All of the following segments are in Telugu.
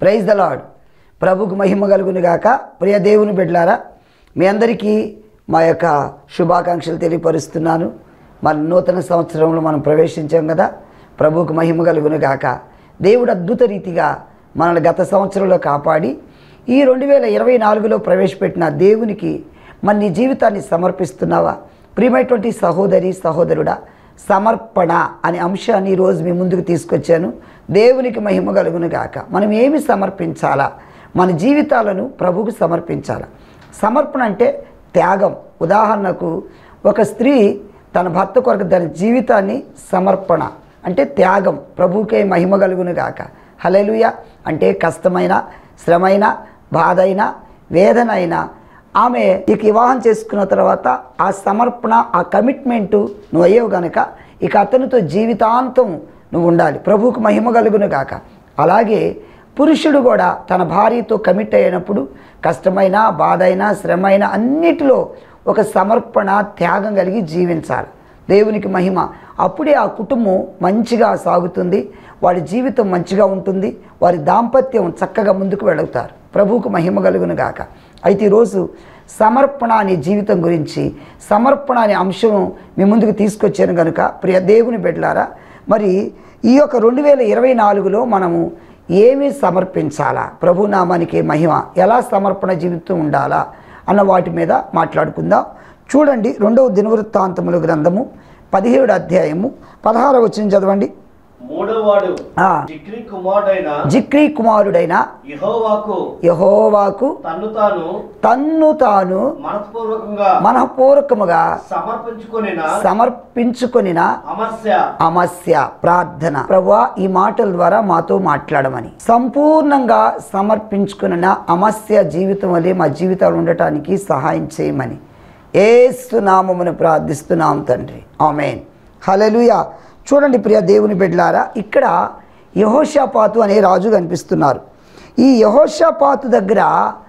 ప్రైజ్ ద లాడ్ ప్రభుకు మహిమ కలుగును గాక ప్రియ దేవుని బిడ్డలారా మీ అందరికీ మా యొక్క శుభాకాంక్షలు తెలియపరుస్తున్నాను మన నూతన సంవత్సరంలో మనం ప్రవేశించాం కదా ప్రభువుకు మహిమ కలుగును గాక దేవుడు అద్భుత రీతిగా మనల్ని గత సంవత్సరంలో కాపాడి ఈ రెండు వేల ఇరవై నాలుగులో ప్రవేశపెట్టిన దేవునికి మన నీ జీవితాన్ని సమర్పిస్తున్నావా ప్రియమైనటువంటి సహోదరి సహోదరుడా సమర్పణ అనే అంశాన్ని ఈరోజు మీ ముందుకు తీసుకొచ్చాను దేవునికి మహిమ కలుగును గాక మనం ఏమి సమర్పించాలా మన జీవితాలను ప్రభువుకు సమర్పించాలా సమర్పణ అంటే త్యాగం ఉదాహరణకు ఒక స్త్రీ తన భర్త కొరకు తన జీవితాన్ని సమర్పణ అంటే త్యాగం ప్రభువుకే మహిమ కలుగును గాక హలెలుయ అంటే కష్టమైన శ్రమైన బాధ అయినా వేదన అయినా ఆమె ఇక వివాహం చేసుకున్న తర్వాత ఆ సమర్పణ ఆ కమిట్మెంటు నువ్వు అయ్యావు గనక ఇక అతనితో జీవితాంతం నువ్వు ఉండాలి ప్రభువుకు మహిమ కలుగును గాక అలాగే పురుషుడు కూడా తన భార్యతో కమిట్ అయినప్పుడు కష్టమైన బాధ అయినా శ్రమ అయినా అన్నిటిలో ఒక సమర్పణ త్యాగం కలిగి జీవించాలి దేవునికి మహిమ అప్పుడే ఆ కుటుంబం మంచిగా సాగుతుంది వాడి జీవితం మంచిగా ఉంటుంది వారి దాంపత్యం చక్కగా ముందుకు వెళుతారు ప్రభువుకు మహిమ కలుగును గాక అయితే ఈరోజు సమర్పణ అనే జీవితం గురించి సమర్పణ అనే అంశం మీ ముందుకు తీసుకొచ్చాను కనుక ప్రియ దేవుని బిడ్డలారా మరి ఈ యొక్క రెండు వేల ఇరవై నాలుగులో మనము ఏమి సమర్పించాలా ప్రభునామానికి మహిమ ఎలా సమర్పణ జీవితం ఉండాలా అన్న వాటి మీద మాట్లాడుకుందాం చూడండి రెండవ దినవృత్తాంతముల గ్రంథము పదిహేడు అధ్యాయము పదహార వచ్చిన చదవండి మూడోవాడు ఆ. జిక్రీ కుమారుడైన జిక్రీ కుమారుడైన యెహోవాకు యహోవాకు తన్ను తాను తన్ను తాను మనస్పూర్వకంగా మనఃపూర్వకముగా సమర్పించుకొనిన సమర్పించుకొనిన అమస్య అమస్య ప్రార్థన ప్రభువా ఈ మాటల ద్వారా మాతో మాట్లాడమని సంపూర్ణంగా సమర్పించుకున్న అమస్య జీవితం వల్లే మా జీవితాలు ఉండటానికి సహాయం చేయమని ఏస్తున్నామమును ప్రార్థిస్తున్నాం తండ్రి ఆమెన్ హల్లెలూయా చూడండి ప్రియ దేవుని బిడ్డలారా ఇక్కడ యహోషాపాతు అనే రాజు కనిపిస్తున్నారు ఈ యహోషాపాతు దగ్గర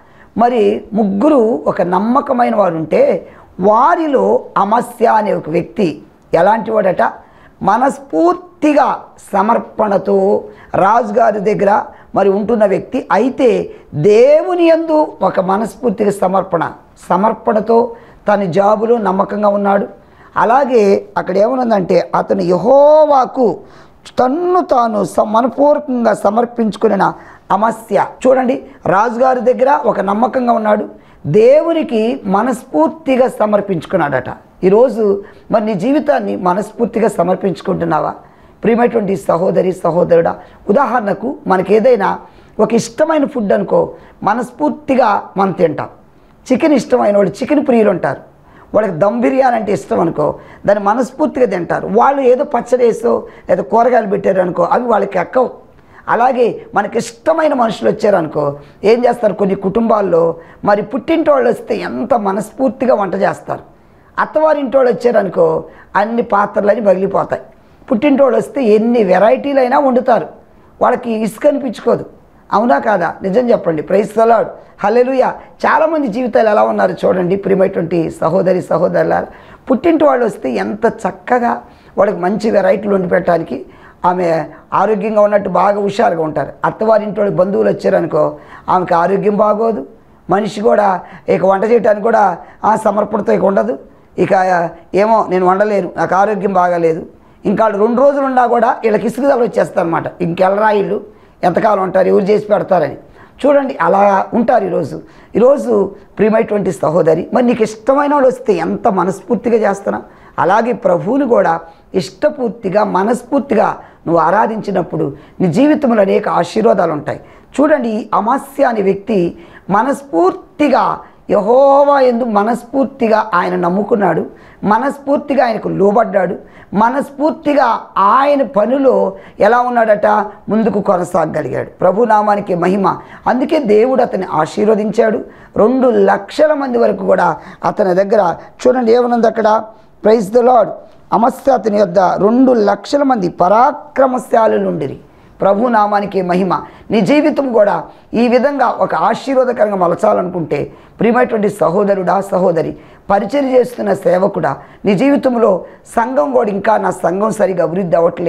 మరి ముగ్గురు ఒక నమ్మకమైన వారు ఉంటే వారిలో అమస్య అనే ఒక వ్యక్తి ఎలాంటి వాడట మనస్ఫూర్తిగా సమర్పణతో రాజుగారి దగ్గర మరి ఉంటున్న వ్యక్తి అయితే దేవుని యందు ఒక మనస్ఫూర్తిగా సమర్పణ సమర్పణతో తన జాబులో నమ్మకంగా ఉన్నాడు అలాగే అక్కడ ఏమనుందంటే అతను యహోవాకు తన్ను తాను స- మనపూర్వకంగా సమర్పించుకున్న అమస్య చూడండి రాజుగారి దగ్గర ఒక నమ్మకంగా ఉన్నాడు దేవునికి మనస్ఫూర్తిగా సమర్పించుకున్నాడట ఈరోజు మరి నీ జీవితాన్ని మనస్ఫూర్తిగా సమర్పించుకుంటున్నావా ప్రియమైనటువంటి సహోదరి సహోదరుడా ఉదాహరణకు మనకి ఏదైనా ఒక ఇష్టమైన ఫుడ్ అనుకో మనస్ఫూర్తిగా మనం తింటాం చికెన్ ఇష్టమైన వాళ్ళు చికెన్ ప్రియులు ఉంటారు వాళ్ళకి దమ్ బిర్యానీ అంటే ఇష్టం అనుకో దాన్ని మనస్ఫూర్తిగా తింటారు వాళ్ళు ఏదో పచ్చడి వేసో లేదా కూరగాయలు పెట్టారు అనుకో అవి వాళ్ళకి ఎక్కవు అలాగే మనకి ఇష్టమైన మనుషులు వచ్చారనుకో ఏం చేస్తారు కొన్ని కుటుంబాల్లో మరి పుట్టింటి వాళ్ళు వస్తే ఎంత మనస్ఫూర్తిగా వంట చేస్తారు అత్తవారింటి వాళ్ళు వచ్చారనుకో అన్ని పాత్రలన్నీ పగిలిపోతాయి పుట్టింటి వాళ్ళు వస్తే ఎన్ని వెరైటీలైనా వండుతారు వాళ్ళకి ఇసుక అనిపించుకోదు అవునా కాదా నిజం చెప్పండి ప్రైస్ తలాడు హల్లెలూయ చాలామంది జీవితాలు ఎలా ఉన్నారు చూడండి ప్రియమైనటువంటి సహోదరి సహోదరులారు పుట్టింటి వాళ్ళు వస్తే ఎంత చక్కగా వాళ్ళకి మంచి వెరైటీలు వండి పెట్టడానికి ఆమె ఆరోగ్యంగా ఉన్నట్టు బాగా హుషారుగా ఉంటారు అత్తవారింటి వాళ్ళకి బంధువులు వచ్చారనుకో ఆమెకి ఆరోగ్యం బాగోదు మనిషి కూడా ఇక వంట చేయడానికి కూడా ఆ సమర్పణతో ఇక ఉండదు ఇక ఏమో నేను వండలేను నాకు ఆరోగ్యం బాగాలేదు ఇంకా వాళ్ళు రెండు రోజులు ఉన్నా కూడా వీళ్ళకి ఇసుగుదల వచ్చేస్తారు అనమాట ఇంకెళ్ళరా వీళ్ళు ఎంతకాలం ఉంటారు ఎవరు చేసి పెడతారని చూడండి అలా ఉంటారు ఈరోజు ఈరోజు ప్రియమైనటువంటి సహోదరి మరి నీకు ఇష్టమైన వాళ్ళు వస్తే ఎంత మనస్ఫూర్తిగా చేస్తున్నా అలాగే ప్రభువుని కూడా ఇష్టపూర్తిగా మనస్ఫూర్తిగా నువ్వు ఆరాధించినప్పుడు నీ జీవితంలో అనేక ఆశీర్వాదాలు ఉంటాయి చూడండి ఈ అమాస్య అనే వ్యక్తి మనస్ఫూర్తిగా యహోవా ఎందు మనస్ఫూర్తిగా ఆయన నమ్ముకున్నాడు మనస్ఫూర్తిగా ఆయనకు లోబడ్డాడు మనస్ఫూర్తిగా ఆయన పనిలో ఎలా ఉన్నాడట ముందుకు కొనసాగలిగాడు ప్రభునామానికి మహిమ అందుకే దేవుడు అతన్ని ఆశీర్వదించాడు రెండు లక్షల మంది వరకు కూడా అతని దగ్గర చూడండి ఏమనుంది అక్కడ ప్రైజ్ ద లాడ్ అమస్య అతని యొద్ద రెండు లక్షల మంది పరాక్రమశాలు నుండిరి ప్రభు నామానికి మహిమ నీ జీవితం కూడా ఈ విధంగా ఒక ఆశీర్వాదకరంగా మలచాలనుకుంటే ప్రియమైనటువంటి సహోదరుడా సహోదరి పరిచయం చేస్తున్న సేవకుడా నీ జీవితంలో సంఘం కూడా ఇంకా నా సంఘం సరిగా అభివృద్ధి అవ్వట్లేదు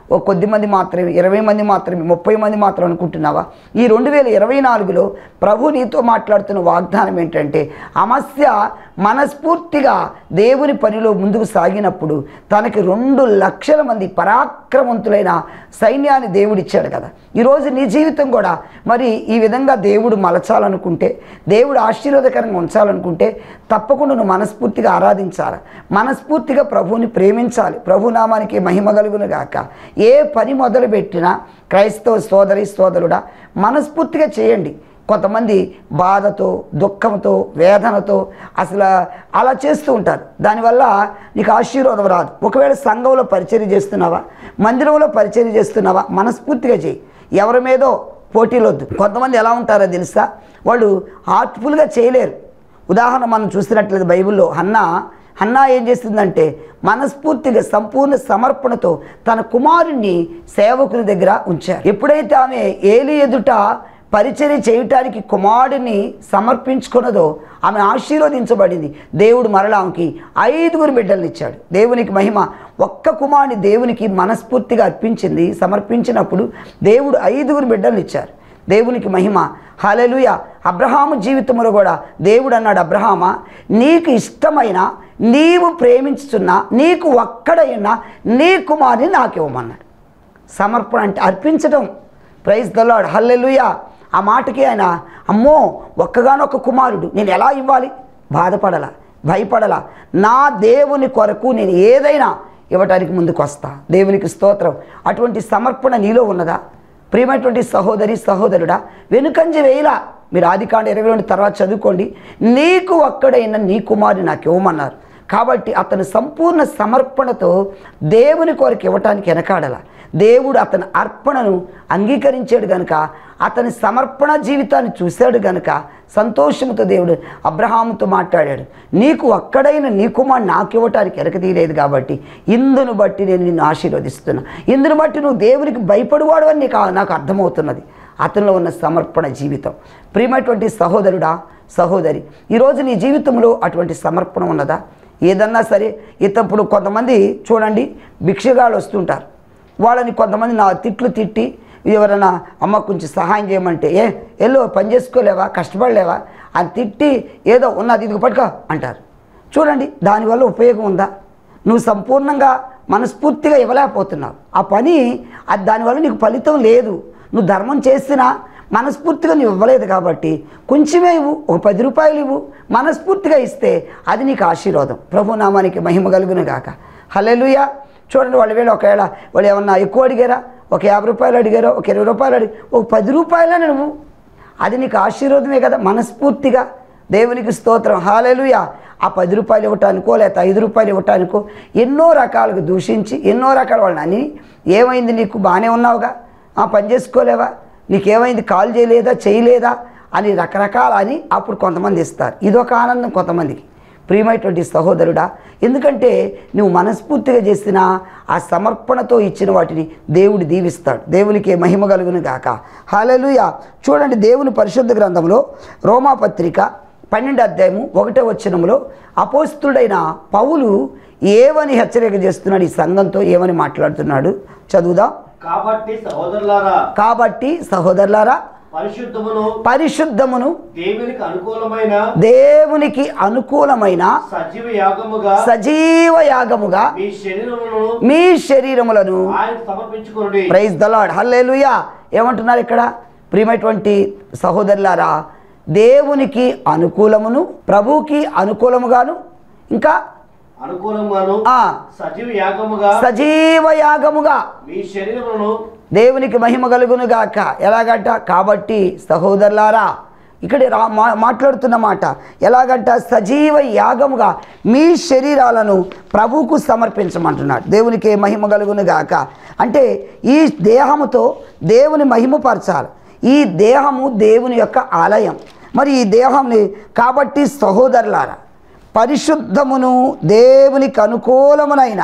ఓ కొద్ది మంది మాత్రమే ఇరవై మంది మాత్రమే ముప్పై మంది మాత్రం అనుకుంటున్నావా ఈ రెండు వేల ఇరవై నాలుగులో ప్రభు నీతో మాట్లాడుతున్న వాగ్దానం ఏంటంటే అమస్య మనస్ఫూర్తిగా దేవుని పనిలో ముందుకు సాగినప్పుడు తనకి రెండు లక్షల మంది పరాక్రమవంతులైన సైన్యాన్ని దేవుడిచ్చాడు కదా ఈరోజు నీ జీవితం కూడా మరి ఈ విధంగా దేవుడు మలచాలనుకుంటే దేవుడు ఆశీర్వాదకరంగా ఉంచాలనుకుంటే తప్పకుండా నువ్వు మనస్ఫూర్తిగా ఆరాధించాలి మనస్ఫూర్తిగా ప్రభువుని ప్రేమించాలి ప్రభు నామానికి మహిమ కలుగును గాక ఏ పని మొదలుపెట్టినా క్రైస్తవ సోదరి సోదరుడా మనస్ఫూర్తిగా చేయండి కొంతమంది బాధతో దుఃఖంతో వేదనతో అసలు అలా చేస్తూ ఉంటారు దానివల్ల నీకు ఆశీర్వాదం రాదు ఒకవేళ సంఘంలో పరిచర్య చేస్తున్నావా మందిరంలో పరిచర్య చేస్తున్నావా మనస్ఫూర్తిగా చేయి ఎవరి మీదో పోటీలొద్దు కొంతమంది ఎలా ఉంటారో తెలుసా వాళ్ళు హార్ట్ఫుల్గా చేయలేరు ఉదాహరణ మనం చూసినట్లయితే బైబిల్లో హన్నా హన్నా ఏం చేసిందంటే మనస్ఫూర్తిగా సంపూర్ణ సమర్పణతో తన కుమారుణ్ణి సేవకుని దగ్గర ఉంచారు ఎప్పుడైతే ఆమె ఏలి ఎదుట పరిచర్య చేయటానికి కుమారుడిని సమర్పించుకున్నదో ఆమె ఆశీర్వదించబడింది దేవుడు మరలా ఆమెకి ఐదుగురు బిడ్డలను ఇచ్చాడు దేవునికి మహిమ ఒక్క కుమారుని దేవునికి మనస్ఫూర్తిగా అర్పించింది సమర్పించినప్పుడు దేవుడు ఐదుగురు బిడ్డలను ఇచ్చారు దేవునికి మహిమ హలెలుయ అబ్రహాము జీవితంలో కూడా దేవుడు అన్నాడు అబ్రహామా నీకు ఇష్టమైన నీవు ప్రేమించుతున్న నీకు ఒక్కడైనా నీ కుమారుని నాకు ఇవ్వమన్నాడు సమర్పణ అంటే అర్పించడం ప్రైజ్ దలాడ్ హల్లెలుయ ఆ మాటకి ఆయన అమ్మో ఒక్కగానొక్క కుమారుడు నేను ఎలా ఇవ్వాలి బాధపడలా భయపడలా నా దేవుని కొరకు నేను ఏదైనా ఇవ్వటానికి ముందుకు వస్తా దేవునికి స్తోత్రం అటువంటి సమర్పణ నీలో ఉన్నదా ప్రియమైనటువంటి సహోదరి సహోదరుడా వెనుకంజ వేయలా మీరు ఆదికాండ ఇరవై రెండు తర్వాత చదువుకోండి నీకు ఒక్కడైన నీ కుమారుని నాకు ఇవ్వమన్నారు కాబట్టి అతను సంపూర్ణ సమర్పణతో దేవుని కొరకు ఇవ్వటానికి వెనకాడల దేవుడు అతని అర్పణను అంగీకరించాడు గనుక అతని సమర్పణ జీవితాన్ని చూశాడు గనుక సంతోషంతో దేవుడు అబ్రహాముతో మాట్లాడాడు నీకు ఒక్కడైన నీ కుమారుడు నాకు ఇవ్వటానికి ఎరకతీయలేదు కాబట్టి ఇందును బట్టి నేను నిన్ను ఆశీర్వదిస్తున్నా ఇందును బట్టి నువ్వు దేవునికి భయపడువాడు అని నీకు నాకు అర్థమవుతున్నది అతనిలో ఉన్న సమర్పణ జీవితం ప్రియమైనటువంటి సహోదరుడా సహోదరి ఈరోజు నీ జీవితంలో అటువంటి సమర్పణ ఉన్నదా ఏదన్నా సరే ఇతప్పుడు కొంతమంది చూడండి భిక్షగాళ్ళు వస్తుంటారు వాళ్ళని కొంతమంది నా తిట్లు తిట్టి ఎవరైనా అమ్మ కొంచెం సహాయం చేయమంటే ఏ ఎల్లో పని చేసుకోలేవా కష్టపడలేవా అని తిట్టి ఏదో ఉన్నది ఇదిగో పట్టుకో అంటారు చూడండి దానివల్ల ఉపయోగం ఉందా నువ్వు సంపూర్ణంగా మనస్ఫూర్తిగా ఇవ్వలేకపోతున్నావు ఆ పని అది దానివల్ల నీకు ఫలితం లేదు నువ్వు ధర్మం చేసినా మనస్ఫూర్తిగా నువ్వు ఇవ్వలేదు కాబట్టి కొంచెమే ఇవ్వు ఒక పది రూపాయలు ఇవ్వు మనస్ఫూర్తిగా ఇస్తే అది నీకు ఆశీర్వాదం ప్రభు నామానికి మహిమ కలుగును గాక హల్లెలూయా చూడండి వాళ్ళు వేళ ఒకవేళ వాళ్ళు ఏమన్నా ఎక్కువ అడిగారా ఒక యాభై రూపాయలు అడిగారో ఒక ఇరవై రూపాయలు అడిగి ఒక పది రూపాయలని నువ్వు అది నీకు ఆశీర్వాదమే కదా మనస్ఫూర్తిగా దేవునికి స్తోత్రం హాలేలుయా ఆ పది రూపాయలు ఇవ్వటానికో లేకపోతే ఐదు రూపాయలు ఇవ్వటానికో ఎన్నో రకాలుగా దూషించి ఎన్నో రకాల వాళ్ళని అని ఏమైంది నీకు బాగానే ఉన్నావుగా ఆ పని చేసుకోలేవా నీకేమైంది కాల్ చేయలేదా చేయలేదా అని రకరకాల అని అప్పుడు కొంతమంది ఇస్తారు ఇదొక ఆనందం కొంతమందికి ప్రియమైనటువంటి సహోదరుడా ఎందుకంటే నువ్వు మనస్ఫూర్తిగా చేసిన ఆ సమర్పణతో ఇచ్చిన వాటిని దేవుడు దీవిస్తాడు దేవునికి మహిమ కలుగును గాక హాలలుయ చూడండి దేవుని పరిశుద్ధ గ్రంథంలో రోమాపత్రిక పన్నెండు అధ్యాయము ఒకటో వచనంలో అపోస్తుడైన పౌలు ఏమని హెచ్చరిక చేస్తున్నాడు ఈ సంఘంతో ఏమని మాట్లాడుతున్నాడు చదువుదాం కాబట్టి సహోదరులారా కాబట్టి సహోదరులారా పరిశుద్ధమును పరిశుద్ధమును దేవునికి అనుకూలమైన దేవునికి అనుకూలమైన సజీవ యాగముగా సజీవ యాగముగా మీ శరీరమును మీ శరీరములను ఆయన సమర్పించుకోండి ప్రైజ్ ద లార్డ్ హల్లెలూయా ఏమంటున్నారు ఇక్కడ ప్రియమైనటువంటి సహోదరులారా దేవునికి అనుకూలమును ప్రభువుకి అనుకూలముగాను ఇంకా అనుకూలంగాను ఆ సజీవ యాగముగా సజీవ యాగముగా మీ శరీరమును దేవునికి మహిమ కలుగును గాక ఎలాగంట కాబట్టి సహోదరులారా ఇక్కడ రా మా మాట్లాడుతున్న మాట ఎలాగంట సజీవ యాగముగా మీ శరీరాలను ప్రభువుకు సమర్పించమంటున్నాడు దేవునికి మహిమ కలుగును గాక అంటే ఈ దేహముతో దేవుని మహిమపరచాలి ఈ దేహము దేవుని యొక్క ఆలయం మరి ఈ దేహంని కాబట్టి సహోదరులారా పరిశుద్ధమును దేవునికి అనుకూలమునైన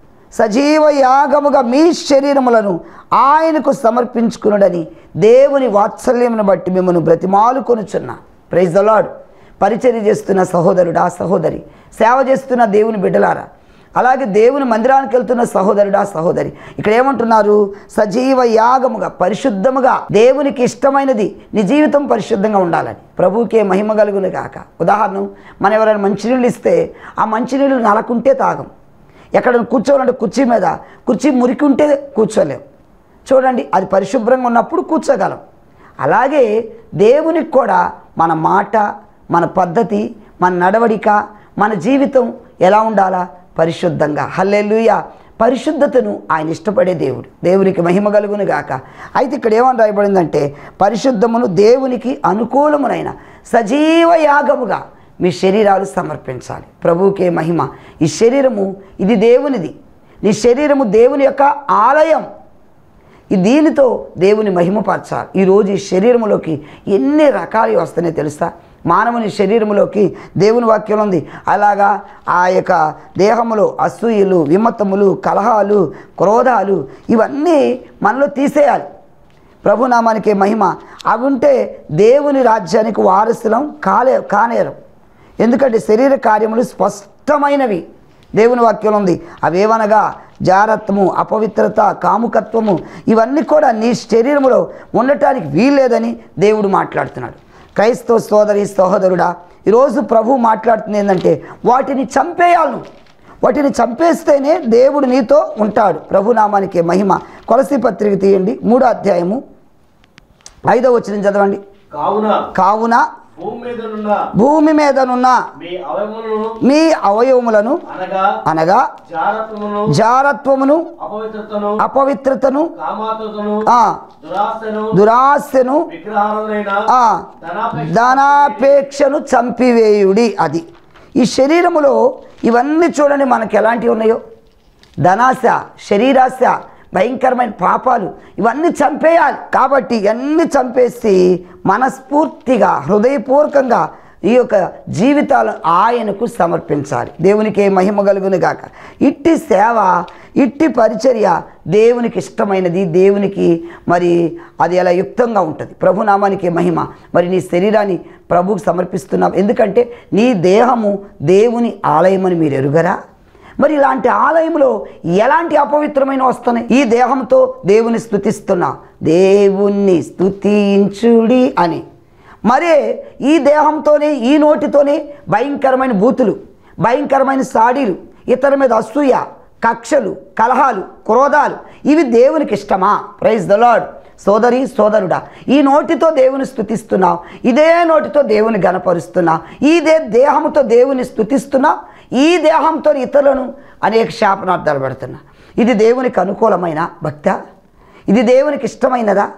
సజీవ యాగముగా మీ శరీరములను ఆయనకు సమర్పించుకునుడని దేవుని వాత్సల్యమును బట్టి మిమ్మల్ని బ్రతిమాలు కొనుచున్నా ప్రైజ్ ద లార్డ్ పరిచర్య చేస్తున్న సహోదరుడా సహోదరి సేవ చేస్తున్న దేవుని బిడ్డలారా అలాగే దేవుని మందిరానికి వెళ్తున్న సహోదరుడా సహోదరి ఇక్కడ ఏమంటున్నారు సజీవ యాగముగా పరిశుద్ధముగా దేవునికి ఇష్టమైనది నీ జీవితం పరిశుద్ధంగా ఉండాలని ప్రభువుకే మహిమ కలుగును కాక ఉదాహరణ మనం ఎవరైనా మంచినీళ్ళు ఇస్తే ఆ మంచినీళ్ళు నలకుంటే తాగం ఎక్కడ కూర్చోవాలంటే కుర్చీ మీద కుర్చీ మురికి ఉంటే కూర్చోలేం చూడండి అది పరిశుభ్రంగా ఉన్నప్పుడు కూర్చోగలం అలాగే దేవునికి కూడా మన మాట మన పద్ధతి మన నడవడిక మన జీవితం ఎలా ఉండాలా పరిశుద్ధంగా హల్లెలూయ పరిశుద్ధతను ఆయన ఇష్టపడే దేవుడు దేవునికి మహిమ కలుగును గాక అయితే ఇక్కడ ఏమని రాయబడిందంటే పరిశుద్ధమును దేవునికి అనుకూలమునైన సజీవ యాగముగా మీ శరీరాలు సమర్పించాలి ప్రభువుకే మహిమ ఈ శరీరము ఇది దేవునిది నీ శరీరము దేవుని యొక్క ఆలయం ఈ దీనితో దేవుని మహిమపరచాలి ఈరోజు ఈ శరీరంలోకి ఎన్ని రకాలు వస్తున్నాయి తెలుసా మానవుని శరీరంలోకి దేవుని వాక్యం ఉంది అలాగా ఆ యొక్క దేహములో అసూయలు విమతములు కలహాలు క్రోధాలు ఇవన్నీ మనలో తీసేయాలి ప్రభునామానికి మహిమ అవి ఉంటే దేవుని రాజ్యానికి వారసులం కాలే కానేరం ఎందుకంటే శరీర కార్యములు స్పష్టమైనవి దేవుని వాక్యం ఉంది అవేవనగా జారత్వము అపవిత్రత కాముకత్వము ఇవన్నీ కూడా నీ శరీరములో ఉండటానికి వీల్లేదని దేవుడు మాట్లాడుతున్నాడు క్రైస్తవ సోదరి సహోదరుడా ఈరోజు ప్రభు మాట్లాడుతుంది ఏంటంటే వాటిని చంపేయాలి నువ్వు. వాటిని చంపేస్తేనే దేవుడు నీతో ఉంటాడు ప్రభునామానికి మహిమ కొలసి పత్రిక తీయండి మూడో అధ్యాయము ఐదో వచ్చిన చదవండి కావున కావున భూమి మీదనున్న భూమి మీదనున్న మీ అవయములను మీ అవయవములను అనగా అనగా జారత్వమును జారత్వమును అపవిత్రతను అపవిత్రతను కామాతను ఆ, దురాశను దురాశను విగ్రహాలైన ఆ, ధనాపేక్ష ధనాపేక్షను చంపివేయుడి అది ఈ శరీరములో ఇవన్నీ చూడండి మనకి ఎలాంటివి ఉన్నాయో ధనాశ శరీరాశ భయంకరమైన పాపాలు ఇవన్నీ చంపేయాలి కాబట్టి ఇవన్నీ చంపేసి మనస్ఫూర్తిగా హృదయపూర్వకంగా ఈ యొక్క జీవితాలు ఆయనకు సమర్పించాలి దేవునికి ఏ మహిమ కలుగును గాక ఇట్టి సేవ ఇట్టి పరిచర్య దేవునికి ఇష్టమైనది దేవునికి మరి అది ఎలా యుక్తంగా ఉంటుంది ప్రభునామానికి మహిమ మరి నీ శరీరాన్ని ప్రభువుకు సమర్పిస్తున్నావు ఎందుకంటే నీ దేహము దేవుని ఆలయమని మీరు ఎరుగరా మరి ఇలాంటి ఆలయంలో ఎలాంటి అపవిత్రమైన వస్తున్నాయి ఈ దేహంతో దేవుని స్తుతిస్తున్నా దేవుణ్ణి స్తుతించుడి అని మరే ఈ దేహంతోనే ఈ నోటితోనే భయంకరమైన బూతులు భయంకరమైన సాడీలు ఇతర మీద అసూయ కక్షలు కలహాలు క్రోధాలు ఇవి దేవునికి ఇష్టమా ప్రైజ్ ద లార్డ్ సోదరి సోదరుడా ఈ నోటితో దేవుని స్తుతిస్తున్నావు ఇదే నోటితో దేవుని గనపరుస్తున్నావు ఇదే దేహంతో దేవుని స్తుతిస్తున్నావు ఈ దేహంతో ఇతరులను అనేక శాపనార్థాలు పెడుతున్నా ఇది దేవునికి అనుకూలమైన భక్త ఇది దేవునికి ఇష్టమైనదా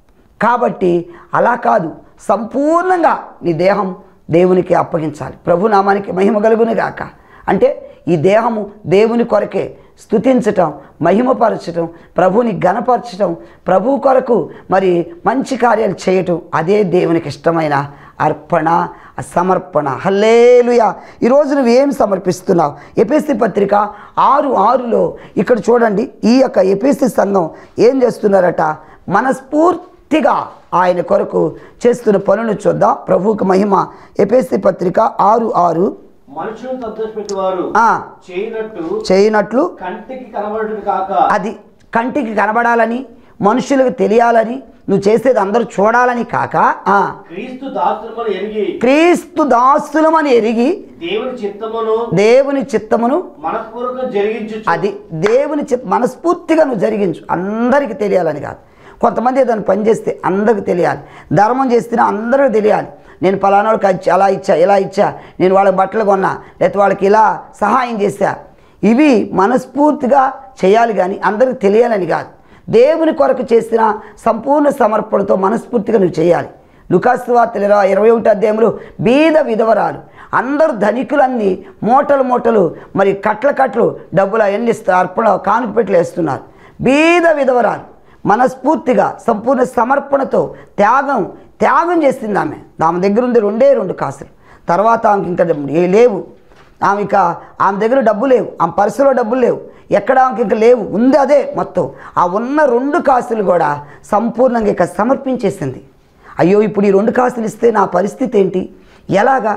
కాబట్టి అలా కాదు సంపూర్ణంగా నీ దేహం దేవునికి అప్పగించాలి ప్రభునామానికి మహిమ కలుగును గాక అంటే ఈ దేహము దేవుని కొరకే స్తుతించటం మహిమపరచటం ప్రభుని గణపరచటం ప్రభు కొరకు మరి మంచి కార్యాలు చేయటం అదే దేవునికి ఇష్టమైన అర్పణ సమర్పణ హల్లేలుయ ఈరోజు నువ్వు ఏం సమర్పిస్తున్నావు ఎపిసి పత్రిక ఆరు ఆరులో ఇక్కడ చూడండి ఈ యొక్క ఎపిసి సంఘం ఏం చేస్తున్నారట మనస్ఫూర్తిగా ఆయన కొరకు చేస్తున్న పనులు చూద్దాం ప్రభువుకు మహిమ ఎపిసి పత్రిక ఆరు ఆరు మనుషులను సంతోషపెట్టేవారు ఆ, చేయనట్టు చేయనట్లు కంటికి కనబడటం కాక అది కంటికి కనబడాలని మనుషులకు తెలియాలని నువ్వు చేసేది అందరూ చూడాలని కాక ఆ, క్రీస్తు దాసులమని ఎరిగి క్రీస్తు దాసులమని ఎరిగి దేవుని చిత్తమును దేవుని చిత్తమును మనస్పూర్వకం జరిగించు అది దేవుని చిత్ మనస్ఫూర్తిగా నువ్వు జరిగించు అందరికీ తెలియాలని కాదు కొంతమంది ఏదైనా పని చేస్తే అందరికి తెలియాలి ధర్మం చేస్తేనే అందరికీ తెలియాలి నేను పలానాడికి ఇచ్చా అలా ఇచ్చా ఇలా ఇచ్చా నేను వాళ్ళకి బట్టలు కొన్నా లేకపోతే వాళ్ళకి ఇలా సహాయం చేశా ఇవి మనస్ఫూర్తిగా చేయాలి కానీ అందరికి తెలియాలని కాదు దేవుని కొరకు చేసిన సంపూర్ణ సమర్పణతో మనస్ఫూర్తిగా నువ్వు చేయాలి లుకాసు వార్తలు ఇరవై ఇరవై ఒకటి అధ్యాయంలో బీద విధవరాలు అందరూ ధనికులన్నీ మూటలు మూటలు మరి కట్ల కట్లు డబ్బులు అవన్నీ ఇస్తారు అర్పణ కానుక పెట్లు వేస్తున్నారు బీద విధవరాలు మనస్ఫూర్తిగా సంపూర్ణ సమర్పణతో త్యాగం త్యాగం చేసింది ఆమె ఆమె దగ్గర ఉంది రెండే రెండు కాసులు తర్వాత ఆమెకి ఇంకా ఏ లేవు ఆమె ఇక ఆమె దగ్గర డబ్బు లేవు ఆమె పర్సులో డబ్బులు లేవు ఎక్కడ ఆమెకి ఇంకా లేవు ఉంది అదే మొత్తం ఆ ఉన్న రెండు కాసులు కూడా సంపూర్ణంగా ఇక సమర్పించేసింది అయ్యో ఇప్పుడు ఈ రెండు కాసులు ఇస్తే నా పరిస్థితి ఏంటి ఎలాగా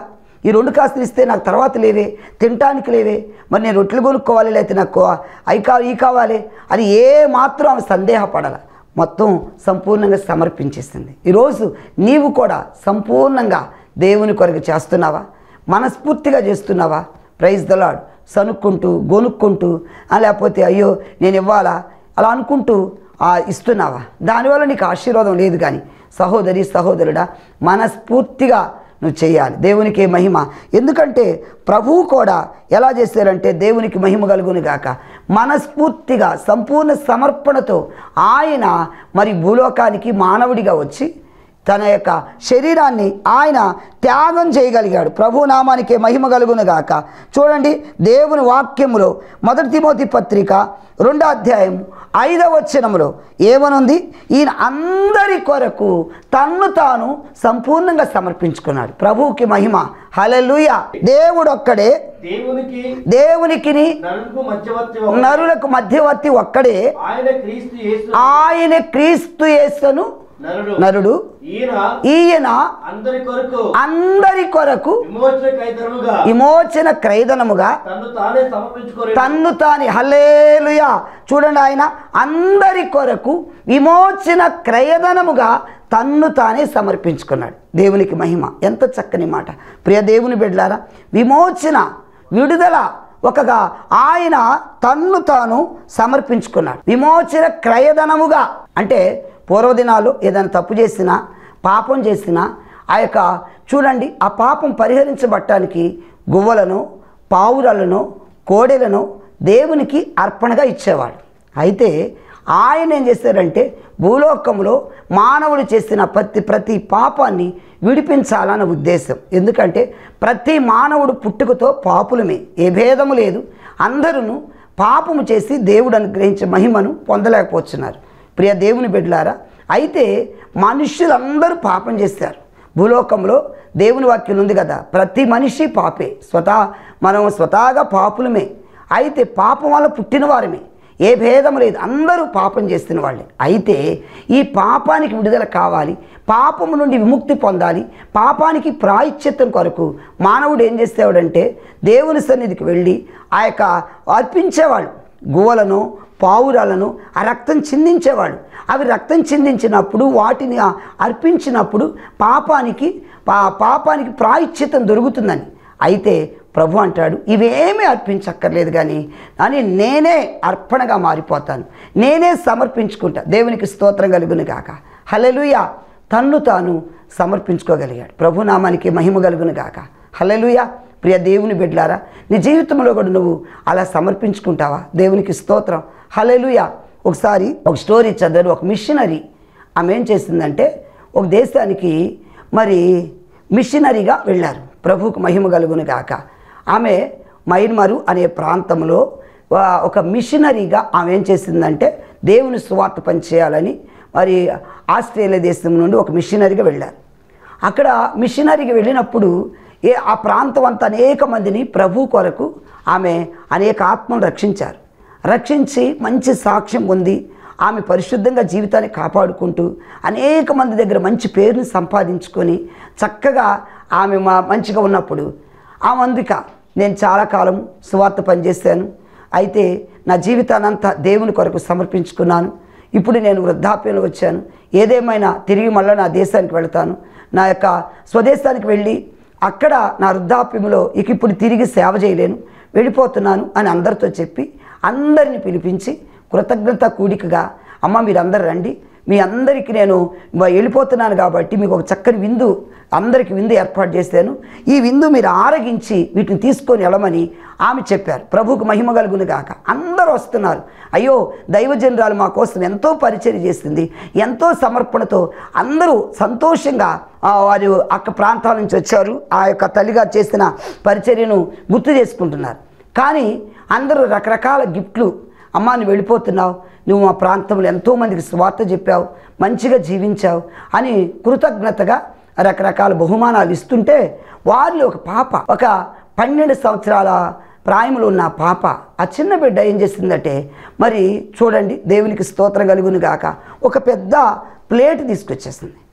ఈ రెండు కాసులు ఇస్తే నాకు తర్వాత లేవే తినటానికి లేవే మరి నేను రొట్టెలు కొనుక్కోవాలి లేకపోతే నాకు అవి కావాలి ఈ కావాలి అని ఏ మాత్రం ఆమె సందేహపడాల మొత్తం సంపూర్ణంగా సమర్పించేసింది ఈరోజు నీవు కూడా సంపూర్ణంగా దేవుని కొరకు చేస్తున్నావా మనస్ఫూర్తిగా చేస్తున్నావా ప్రైజ్ దలాడ్ సనుక్కుంటూ గొనుక్కుంటూ ఆ, లేకపోతే అయ్యో నేను ఇవ్వాలా అలా అనుకుంటూ ఆ, ఇస్తున్నావా దానివల్ల నీకు ఆశీర్వాదం లేదు కానీ సహోదరి సహోదరుడా మనస్ఫూర్తిగా నువ్వు చేయాలి దేవునికి మహిమ ఎందుకంటే ప్రభువు కూడా ఎలా చేశారంటే దేవునికి మహిమ కలుగును గాక మనస్ఫూర్తిగా సంపూర్ణ సమర్పణతో ఆయన మరి భూలోకానికి మానవుడిగా వచ్చి తన యొక్క శరీరాన్ని ఆయన త్యాగం చేయగలిగాడు ప్రభు నామానికి మహిమ కలుగును గాక చూడండి దేవుని వాక్యములో మొదటి తిమోతి పత్రిక రెండో అధ్యాయం ఐదవ వచనములో ఏమనుంది ఈయన అందరి కొరకు తన్ను తాను సంపూర్ణంగా సమర్పించుకున్నాడు ప్రభువుకి మహిమ హలలుయ దేవుడు ఒక్కడే దేవునికి దేవునికిని నరులకు మధ్యవర్తి ఒకడు. నరులకు మధ్యవర్తి ఒక్కడే ఆయన క్రీస్తు యేసు ఆయన క్రీస్తు యేసును నరుడు నరుడు ఈయన ఈయన అందరి కొరకు అందరి కొరకు విమోచన కైతరుగా విమోచన క్రైదనముగా తన్ను తానే సమర్పించుకోలేదు తన్ను తాని హల్లేలుయా చూడండి ఆయన అందరి కొరకు విమోచన క్రయదనముగా తన్ను తానే సమర్పించుకున్నాడు దేవునికి మహిమ ఎంత చక్కని మాట ప్రియ దేవుని బిడ్డలారా విమోచన విడుదల ఒకగా ఆయన తన్ను తాను సమర్పించుకున్నాడు విమోచన క్రయదనముగా అంటే పూర్వదినాలు ఏదైనా తప్పు చేసినా పాపం చేసినా ఆ యొక్క చూడండి ఆ పాపం పరిహరించబట్టానికి గువ్వలను పావురాలను కోడెలను దేవునికి అర్పణగా ఇచ్చేవాడు అయితే ఆయన ఏం చేశారంటే భూలోకంలో మానవుడు చేసిన ప్రతి ప్రతి పాపాన్ని విడిపించాలన్న ఉద్దేశం ఎందుకంటే ప్రతి మానవుడు పుట్టుకతో పాపులమే ఏ భేదము లేదు అందరూ పాపము చేసి దేవుడు అనుగ్రహించే మహిమను పొందలేకపోతున్నారు ప్రియ దేవుని బిడ్డలారా అయితే మనుష్యులందరూ పాపం చేశారు భూలోకంలో దేవుని వాక్యం ఉంది కదా ప్రతి మనిషి పాపే స్వతహా మనం స్వతహాగా పాపులమే అయితే పాపం వల్ల పుట్టిన వారమే ఏ భేదం లేదు అందరూ పాపం చేస్తున్న వాళ్ళే అయితే ఈ పాపానికి విడుదల కావాలి పాపము నుండి విముక్తి పొందాలి పాపానికి ప్రాయశ్చిత్తం కొరకు మానవుడు ఏం చేసేవాడంటే దేవుని సన్నిధికి వెళ్ళి ఆ యొక్క అర్పించేవాళ్ళు గువ్వలను పావురాలను ఆ రక్తం చిందించేవాడు అవి రక్తం చిందించినప్పుడు వాటిని ఆ అర్పించినప్పుడు పాపానికి పా పాపానికి ప్రాయశ్చిత్తం దొరుకుతుందని అయితే ప్రభు అంటాడు ఇవేమీ అర్పించక్కర్లేదు కానీ అని నేనే అర్పణగా మారిపోతాను నేనే సమర్పించుకుంటా దేవునికి స్తోత్రం కలుగును గాక హలెలుయ తన్ను తాను సమర్పించుకోగలిగాడు ప్రభు నామానికి మహిమ కలుగును గాక హలెలుయ ప్రియ దేవుని బిడ్డలారా నీ జీవితంలో కూడా నువ్వు అలా సమర్పించుకుంటావా దేవునికి స్తోత్రం హలెలుయ ఒకసారి ఒక స్టోరీ చదివారు ఒక మిషనరీ ఆమె ఏం చేసిందంటే ఒక దేశానికి మరి మిషనరీగా వెళ్ళారు ప్రభువుకు మహిమ కలుగును గాక ఆమె మైన్మరు అనే ప్రాంతంలో వా- ఒక మిషనరీగా ఆమె ఏం చేసిందంటే దేవుని సువార్త పనిచేయాలని మరి ఆస్ట్రేలియా దేశం నుండి ఒక మిషనరీగా వెళ్ళారు అక్కడ మిషనరీకి వెళ్ళినప్పుడు ఏ ఆ ప్రాంతం అంతా అనేక మందిని ప్రభు కొరకు ఆమె అనేక ఆత్మను రక్షించారు రక్షించి మంచి సాక్ష్యం పొంది ఆమె పరిశుద్ధంగా జీవితాన్ని కాపాడుకుంటూ అనేక మంది దగ్గర మంచి పేరుని సంపాదించుకొని చక్కగా ఆమె మా మంచిగా ఉన్నప్పుడు ఆమె అందుక నేను చాలా కాలం సువార్త పనిచేశాను అయితే నా జీవితానంతా దేవుని కొరకు సమర్పించుకున్నాను ఇప్పుడు నేను వృద్ధాప్యంలో వచ్చాను ఏదేమైనా తిరిగి మళ్ళీ నా దేశానికి వెళ్తాను నా యొక్క స్వదేశానికి వెళ్ళి అక్కడ నా వృద్ధాప్యంలో ఇక ఇప్పుడు తిరిగి సేవ చేయలేను వెళ్ళిపోతున్నాను అని అందరితో చెప్పి అందరిని పిలిపించి కృతజ్ఞత కూడికగా అమ్మ మీరందరూ రండి మీ అందరికీ నేను మ- వెళ్ళిపోతున్నాను కాబట్టి మీకు ఒక చక్కని విందు అందరికి విందు ఏర్పాటు చేశాను ఈ విందు మీరు ఆరగించి వీటిని తీసుకొని వెళ్ళమని ఆమె చెప్పారు ప్రభువుకు మహిమ కలుగును గాక అందరూ వస్తున్నారు అయ్యో దైవజనరాలు మా కోసం ఎంతో పరిచయం చేసింది ఎంతో సమర్పణతో అందరూ సంతోషంగా ఆ, వారు అక్క ప్రాంతాల నుంచి వచ్చారు ఆ యొక్క తల్లిగారు చేసిన పరిచర్యను గుర్తు చేసుకుంటున్నారు కానీ అందరూ రకరకాల గిఫ్ట్లు అమ్మా నువ్వు వెళ్ళిపోతున్నావు నువ్వు మా ప్రాంతంలో ఎంతోమందికి స్వార్థ చెప్పావు మంచిగా జీవించావు అని కృతజ్ఞతగా రకరకాల బహుమానాలు ఇస్తుంటే వారిలో ఒక పాప ఒక పన్నెండు సంవత్సరాల ప్రాయంలో ఉన్న పాప ఆ చిన్న బిడ్డ ఏం చేసిందంటే మరి చూడండి దేవునికి స్తోత్రం కలుగును గాక ఒక పెద్ద ప్లేట్ తీసుకొచ్చేసింది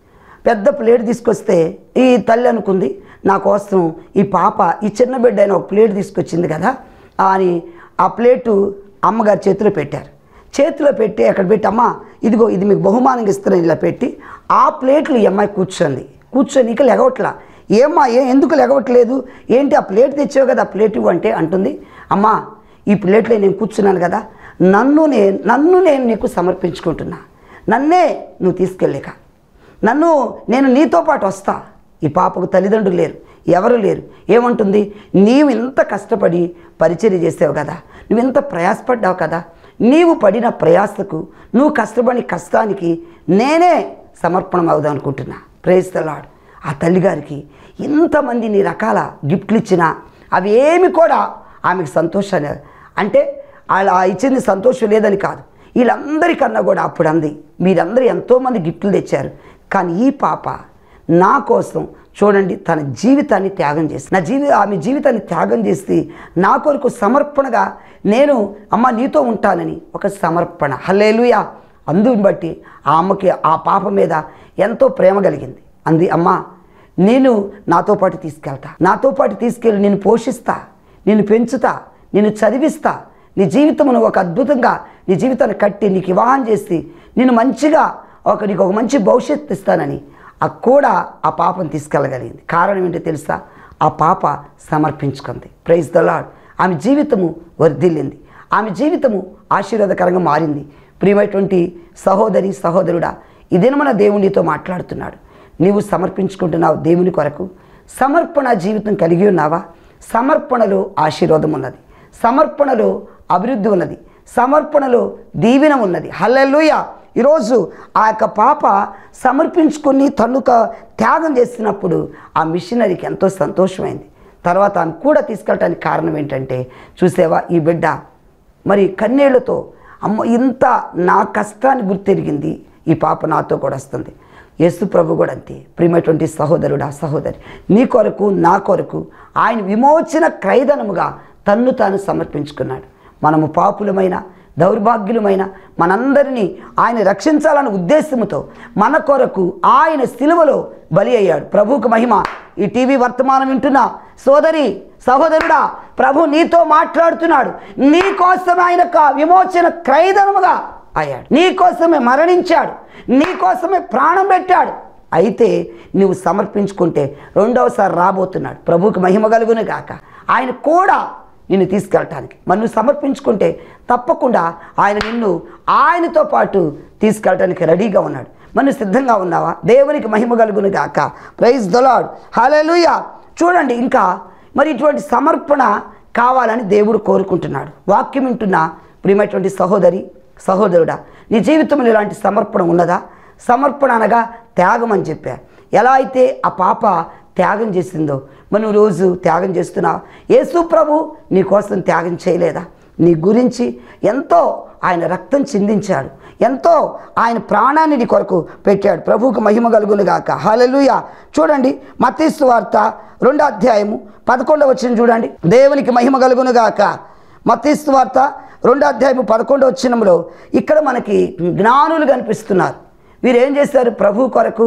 పెద్ద ప్లేట్ తీసుకొస్తే ఈ తల్లి అనుకుంది నా కోసం ఈ పాప ఈ చిన్న బిడ్డ అయిన ఒక ప్లేట్ తీసుకొచ్చింది కదా అని ఆ ప్లేటు అమ్మగారి చేతిలో పెట్టారు చేతిలో పెట్టి అక్కడ పెట్టి అమ్మ ఇదిగో ఇది మీకు బహుమానంగా ఇస్తున్నాను ఇలా పెట్టి ఆ ప్లేట్లు ఈ అమ్మాయి కూర్చొంది కూర్చొని ఇక లెగవట్లా ఏమ్మా ఏ ఎందుకు లెగవట్లేదు ఏంటి ఆ ప్లేట్ తెచ్చావు కదా ఆ ప్లేట్ ఇవ్వు అంటే అంటుంది అమ్మా ఈ ప్లేట్లో నేను కూర్చున్నాను కదా నన్ను నేను నన్ను నేను నీకు సమర్పించుకుంటున్నా నన్నే నువ్వు తీసుకెళ్ళాక నన్ను నేను నీతో పాటు వస్తా ఈ పాపకు తల్లిదండ్రులు లేరు ఎవరు లేరు ఏమంటుంది నీవు ఇంత కష్టపడి పరిచర్య చేసావు కదా నువ్వు ఇంత ప్రయాసపడ్డావు కదా నీవు పడిన ప్రయాసకు నువ్వు కష్టపడిన కష్టానికి నేనే సమర్పణం అవుదాం అనుకుంటున్నా ప్రేస్తలాడు ఆ తల్లిగారికి ఇంతమందిని రకాల గిఫ్ట్లు ఇచ్చినా అవి ఏమి కూడా ఆమెకు సంతోషాన్ని అంటే అలా ఇచ్చింది సంతోషం లేదని కాదు వీళ్ళందరికన్నా కూడా అప్పుడు అంది మీరందరూ ఎంతోమంది గిఫ్ట్లు తెచ్చారు కానీ ఈ పాప నా కోసం చూడండి తన జీవితాన్ని త్యాగం చేసి నా జీవి ఆమె జీవితాన్ని త్యాగం చేసి నా కొరకు సమర్పణగా నేను అమ్మ నీతో ఉంటానని ఒక సమర్పణ హల్లేలుయా అందుని బట్టి ఆ అమ్మకి ఆ పాప మీద ఎంతో ప్రేమ కలిగింది అంది అమ్మ నేను నాతో పాటు తీసుకెళ్తా నాతో పాటు తీసుకెళ్ళి నేను పోషిస్తా నేను పెంచుతా నేను చదివిస్తా నీ జీవితమును ఒక అద్భుతంగా నీ జీవితాన్ని కట్టి నీకు వివాహం చేసి నేను మంచిగా ఒక నీకు ఒక మంచి భవిష్యత్తు ఇస్తానని ఆ కూడా ఆ పాపను తీసుకెళ్ళగలిగింది కారణం ఏంటో తెలుసా ఆ పాప సమర్పించుకుంది ప్రైజ్ ద లాడ్ ఆమె జీవితము వర్ధిల్లింది ఆమె జీవితము ఆశీర్వాదకరంగా మారింది ప్రియమైనటువంటి సహోదరి సహోదరుడా ఇదేనా మన దేవునితో మాట్లాడుతున్నాడు నీవు సమర్పించుకుంటున్నావు దేవుని కొరకు సమర్పణ జీవితం కలిగి ఉన్నావా సమర్పణలో ఆశీర్వాదం ఉన్నది సమర్పణలో అభివృద్ధి ఉన్నది సమర్పణలో దీవెన ఉన్నది హల్లెలూయ ఈరోజు ఆ యొక్క పాప సమర్పించుకొని తన్నుక త్యాగం చేసినప్పుడు ఆ మిషనరీకి ఎంతో సంతోషమైంది తర్వాత ఆమె కూడా తీసుకెళ్ళటానికి కారణం ఏంటంటే చూసావా ఈ బిడ్డ మరి కన్నీళ్లతో అమ్మ ఇంత నా కష్టాన్ని గుర్తెరిగింది ఈ పాప నాతో కూడా వస్తుంది యేసు ప్రభు కూడా అంతే ప్రియమైనటువంటి సహోదరుడా సహోదరి నీ కొరకు నా కొరకు ఆయన విమోచన క్రైదనముగా తన్ను తాను సమర్పించుకున్నాడు మనము పాపులమైన దౌర్భాగ్యులమైన మనందరినీ ఆయన రక్షించాలన్న ఉద్దేశంతో మన కొరకు ఆయన సిలువలో బలి అయ్యాడు ప్రభువుకు మహిమ ఈ టీవీ వర్తమానం వింటున్న సోదరి సహోదరుడా ప్రభు నీతో మాట్లాడుతున్నాడు నీ కోసం ఆయన యొక్క విమోచన క్రైదనముగా అయ్యాడు నీ కోసమే మరణించాడు నీ కోసమే ప్రాణం పెట్టాడు అయితే నువ్వు సమర్పించుకుంటే రెండవసారి రాబోతున్నాడు ప్రభువుకి మహిమ కలుగును గాక ఆయన కూడా నిన్ను తీసుకెళ్ళటానికి మరి నువ్వు సమర్పించుకుంటే తప్పకుండా ఆయన నిన్ను ఆయనతో పాటు తీసుకెళ్ళటానికి రెడీగా ఉన్నాడు మరి నువ్వు సిద్ధంగా ఉన్నావా దేవునికి మహిమ కలుగును గాక ప్రైజ్ దొలాడ్ హల్లెలూయా చూడండి ఇంకా మరి ఇటువంటి సమర్పణ కావాలని దేవుడు కోరుకుంటున్నాడు వాక్యం వింటున్న ప్రియమైనటువంటి సహోదరి సహోదరుడా నీ జీవితంలో ఇలాంటి సమర్పణ ఉన్నదా సమర్పణ అనగా త్యాగం అని చెప్పా ఎలా అయితే ఆ పాప త్యాగం చేసిందో మరి నువ్వు రోజు త్యాగం చేస్తున్నావు యేసు ప్రభు నీ కోసం త్యాగం చేయలేదా నీ గురించి ఎంతో ఆయన రక్తం చిందించాడు ఎంతో ఆయన ప్రాణాన్ని నీ కొరకు పెట్టాడు ప్రభువుకు మహిమ కలుగును గాక హల్లెలూయా చూడండి మత్తీసు వార్త రెండో అధ్యాయము పదకొండవ వచ్చిన చూడండి దేవునికి మహిమ కలుగును గాక మత్తీసు వార్త రెండో అధ్యాయము పదకొండవ వచ్చినంలో ఇక్కడ మనకి జ్ఞానులు కనిపిస్తున్నారు వీరు ఏం చేశారు ప్రభు కొరకు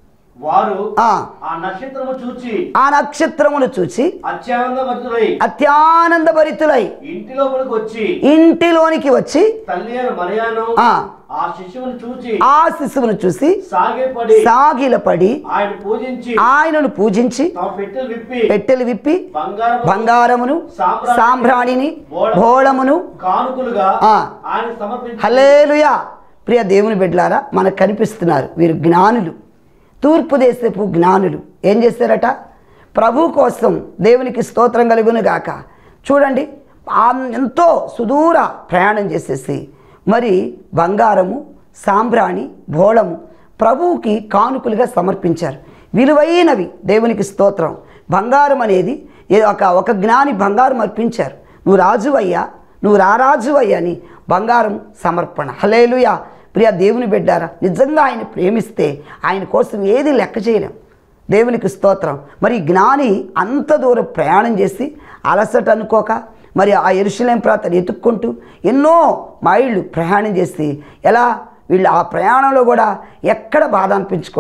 వారు ఆ, ఆ నక్షత్రము చూచి ఆ నక్షత్రమును చూసి అత్యానందభరితులై అత్యానందభరితులై ఇంటి లోపలికి వచ్చి ఇంటిలోనికి వచ్చి తల్లి అయిన మరియాను ఆ ఆ శిశువును చూచి ఆ శిశువును చూసి సాగిపడి సాగిలపడి ఆయన పూజించి ఆయనను పూజించి తమ పెట్టెలు విప్పి పెట్టెలు విప్పి బంగారం బంగారమును సాంబ్రాణి, సాంబ్రాణిని బోళ- భోళమును కానుకలుగా ఆ. ఆయన సమర్పించి హలేలుయా ప్రియ దేవుని బిడ్డలారా మనకు కనిపిస్తున్నారు వీరు జ్ఞానులు తూర్పు దేశపు జ్ఞానులు ఏం చేశారట ప్రభు కోసం దేవునికి స్తోత్రం కలుగును గాక చూడండి ఆ ఎంతో సుదూర ప్రయాణం చేసేసి మరి బంగారము సాంబ్రాణి భోళము ప్రభువుకి కానుకలుగా సమర్పించారు విలువైనవి దేవునికి స్తోత్రం బంగారం అనేది ఏ- ఒక ఒక జ్ఞాని బంగారం అర్పించారు నువ్వు రాజు అయ్యా నువ్వు రారాజు అయ్యా అని బంగారం సమర్పణ హలేలుయా ప్రియ దేవుని బిడ్డారా నిజంగా ఆయన ప్రేమిస్తే ఆయన కోసం ఏది లెక్క చేయలేం దేవునికి స్తోత్రం మరి ఈ జ్ఞాని అంత దూరం ప్రయాణం చేసి అలసట అనుకోక మరి ఆ ఎరుశలేం ప్రాంతాన్ని ఎత్తుక్కుంటూ ఎన్నో మైళ్ళు ప్రయాణం చేసి ఎలా వీళ్ళు ఆ ప్రయాణంలో కూడా ఎక్కడ బాధ అనిపించకుండా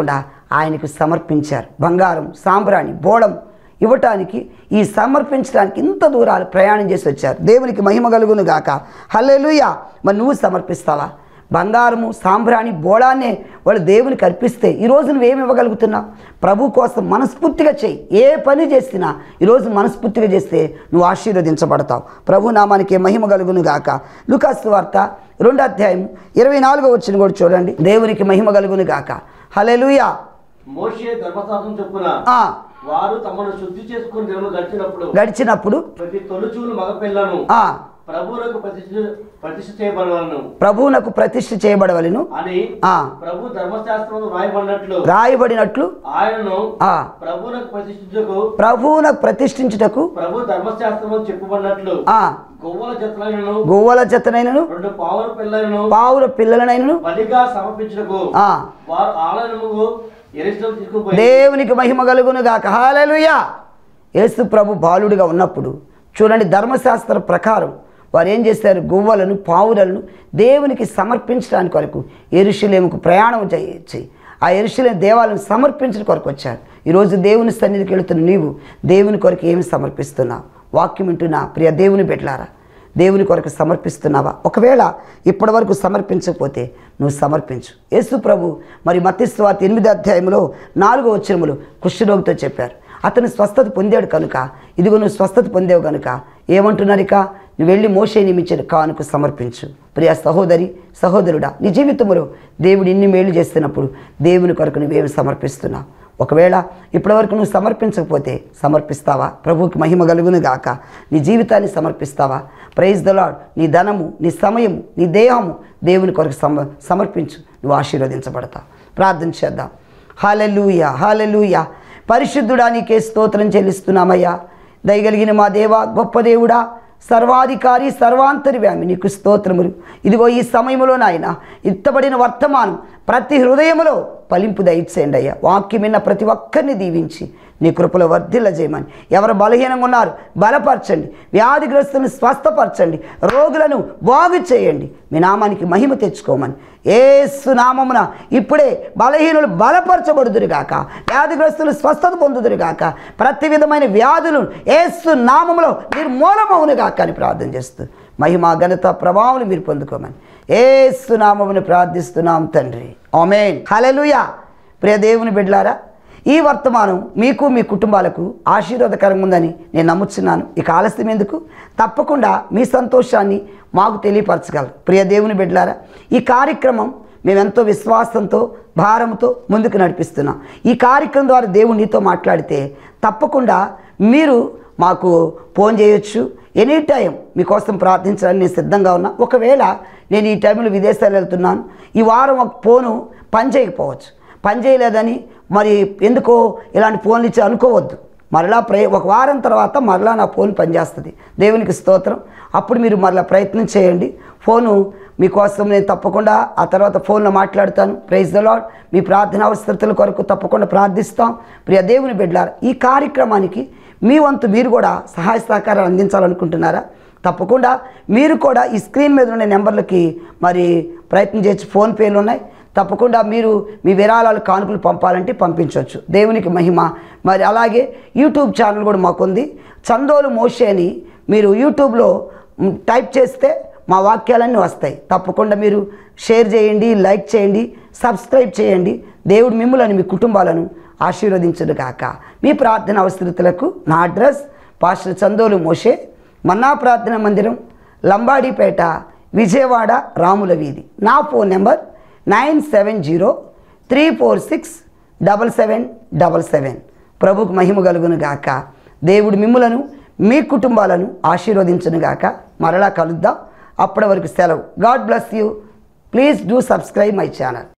ఆయనకు సమర్పించారు బంగారం సాంబ్రాణి బోడం ఇవ్వటానికి ఈ సమర్పించడానికి ఇంత దూరాలు ప్రయాణం చేసి వచ్చారు దేవునికి మహిమ కలుగును గాక హల్లెలూయా మరి నువ్వు సమర్పిస్తావా బంగారము సాంబ్రాణి బోడాన్నే వాళ్ళు దేవునికి అర్పిస్తే ఈరోజు నువ్వేమి ఇవ్వగలుగుతున్నావు ప్రభు కోసం మనస్ఫూర్తిగా చేయి ఏ పని చేసినా ఈరోజు మనస్ఫూర్తిగా చేస్తే నువ్వు ఆశీర్వదించబడతావు ప్రభు నామానికి మహిమ కలుగును గాక లుకాసు వార్త రెండో అధ్యాయం ఇరవై నాలుగో వచ్చిన కూడా చూడండి దేవునికి మహిమ కలుగును గాక హల్లెలూయా మోషే ధర్మశాస్త్రం చొప్పున ఆ, వారు తమను శుద్ధి చేసుకుని దినము గడిచినప్పుడు గడిచినప్పుడు ప్రతి తొలుచూలు మగపిల్లను ఆ, ప్రభువులకు ప్రతిష్ఠ ప్రతిష్ఠ చేయబడవలను ప్రభువునకు ప్రతిష్ఠ చేయబడవలను అని ఆ, ప్రభు ధర్మశాస్త్రం రాయబడినట్లు రాయబడినట్లు ఆయనను ఆ, ప్రభువునకు ప్రతిష్ఠించకు ప్రభువునకు ప్రతిష్ఠించుటకు ప్రభు ధర్మశాస్త్రం చెప్పబడినట్లు ఆ, గొవ్వల జతలైనను గోవల జతనైనను రెండు పావుల పిల్లలను పావుల పిల్లలనైనను బలిగా సమర్పించటకు ఆ, వారు ఆలయముకు ఎరిష్టం తీసుకుపోయి దేవునికి మహిమ కలుగును గాక హాలెలుయా యేసు ప్రభు బాలుడిగా ఉన్నప్పుడు చూడండి ధర్మశాస్త్ర ప్రకారం వారు ఏం చేశారు గువ్వలను పావులను దేవునికి సమర్పించడానికి కొరకు ఎరుషులేముకు ప్రయాణం చేయొచ్చి ఆ ఎరుషులేం దేవాలను సమర్పించడం కొరకు వచ్చారు ఈరోజు దేవుని సన్నిధికి వెళుతున్న నీవు దేవుని కొరకు ఏమి సమర్పిస్తున్నావు వాక్యం వింటున్నా ప్రియ దేవుని పెట్టారా దేవుని కొరకు సమర్పిస్తున్నావా ఒకవేళ ఇప్పటి వరకు సమర్పించకపోతే నువ్వు సమర్పించు యేసు ప్రభు మరి మత్స్వార్త ఎనిమిది అధ్యాయంలో నాలుగో వచ్చినములు కుష్ఠరోగితో చెప్పారు అతను స్వస్థత పొందాడు కనుక ఇదిగో నువ్వు స్వస్థత పొందావు కనుక ఏమంటున్నారు ఇక నువ్వు వెళ్ళి మోసే నియమించిన కానుక సమర్పించు ప్రియ సహోదరి సహోదరుడా నీ జీవితంలో దేవుడు ఇన్ని మేలు చేస్తున్నప్పుడు దేవుని కొరకు నువ్వేమి సమర్పిస్తున్నావు ఒకవేళ ఇప్పటివరకు నువ్వు సమర్పించకపోతే సమర్పిస్తావా ప్రభువుకి మహిమ కలుగును గాక నీ జీవితాన్ని సమర్పిస్తావా ప్రైజ్ ద లాడ్ నీ ధనము నీ సమయము నీ దేహము దేవుని కొరకు సమ సమర్పించు నువ్వు ఆశీర్వదించబడతావు ప్రార్థన చేద్దాం హాలెలూయ హాలెలూయ పరిశుద్ధుడా నీకే స్తోత్రం చెల్లిస్తున్నామయ్యా దయగలిగిన మా దేవ గొప్ప దేవుడా సర్వాధికారి సర్వాంతర్వ్యామి నీకు స్తోత్రములు ఇదిగో ఈ సమయంలో నాయన ఇత్తబడిన వర్తమానం ప్రతి హృదయములో ఫలింపు దయచేయండి అయ్యా వాక్యం విన్న ప్రతి ఒక్కరిని దీవించి నీ కృపలో వర్ధిల్ల చేయమని ఎవరు బలహీనంగా ఉన్నారు బలపరచండి వ్యాధిగ్రస్తులను స్వస్థపరచండి రోగులను బాగు చేయండి మీ నామానికి మహిమ తెచ్చుకోమని ఏసు నామమున ఇప్పుడే బలహీనులు బలపరచబడుదురుగాక వ్యాధిగ్రస్తులు స్వస్థత పొందుదురుగాక ప్రతి విధమైన వ్యాధులు ఏసు నామములో నిర్మూలమవునుగాక అని ప్రార్థన చేస్తూ మహిమ ఘనత ప్రభావం మీరు పొందుకోమని ఏసు నామమును ప్రార్థిస్తున్నాం తండ్రి ఆమేన్ హల్లెలూయా ప్రియ దేవుని బిడ్డలారా ఈ వర్తమానం మీకు మీ కుటుంబాలకు ఆశీర్వాదకరంగా ఉందని నేను నమ్ముతున్నాను ఇక ఆలస్యం ఎందుకు తప్పకుండా మీ సంతోషాన్ని మాకు తెలియపరచగలరు ప్రియ దేవుని బిడ్డలారా ఈ కార్యక్రమం మేమెంతో విశ్వాసంతో భారంతో ముందుకు నడిపిస్తున్నాం ఈ కార్యక్రమం ద్వారా దేవుడు నీతో మాట్లాడితే తప్పకుండా మీరు మాకు ఫోన్ చేయొచ్చు ఎనీ టైం మీకోసం ప్రార్థించడానికి నేను సిద్ధంగా ఉన్నా ఒకవేళ నేను ఈ టైంలో విదేశాలు వెళ్తున్నాను ఈ వారం ఒక ఫోను పని చేయకపోవచ్చు పని చేయలేదని మరి ఎందుకో ఇలాంటి ఫోన్లు ఇచ్చి అనుకోవద్దు మరలా ప్రయ ఒక వారం తర్వాత మరలా నా ఫోన్ పనిచేస్తుంది దేవునికి స్తోత్రం అప్పుడు మీరు మరలా ప్రయత్నం చేయండి ఫోను మీకోసం నేను తప్పకుండా ఆ తర్వాత ఫోన్లో మాట్లాడతాను ప్రైజ్ ద లాడ్ మీ ప్రార్థన అవసరతల కొరకు తప్పకుండా ప్రార్థిస్తాం ప్రియ దేవుని బిడ్డలారా ఈ కార్యక్రమానికి మీ వంతు మీరు కూడా సహాయ సహకారాలు అందించాలనుకుంటున్నారా తప్పకుండా మీరు కూడా ఈ స్క్రీన్ మీద ఉన్న నెంబర్లకి మరి ప్రయత్నం చేయొచ్చు ఫోన్పేలు ఉన్నాయి తప్పకుండా మీరు మీ విరాళాలు కానుకలు పంపాలంటే పంపించవచ్చు దేవునికి మహిమ మరి అలాగే యూట్యూబ్ ఛానల్ కూడా మాకుంది చందోలు మోషే అని మీరు యూట్యూబ్లో మ్, టైప్ చేస్తే మా వాక్యాలన్నీ వస్తాయి తప్పకుండా మీరు షేర్ చేయండి లైక్ చేయండి సబ్స్క్రైబ్ చేయండి దేవుడు మిమ్మల్ని మీ కుటుంబాలను ఆశీర్వదించును కాక మీ ప్రార్థన అవసరతలకు నా address pastor Chandolu Moshe Manna ప్రార్థన మందిరం లంబాడిపేట విజయవాడ రాముల వీధి నా phone number nine seven zero three four six double seven double seven ప్రభుకు మహిమ కలుగును గాక దేవుడు మిమ్ములను మీ కుటుంబాలను ఆశీర్వదించును గాక మరలా కలుద్దాం అప్పటి వరకు సెలవు God bless you please do subscribe my channel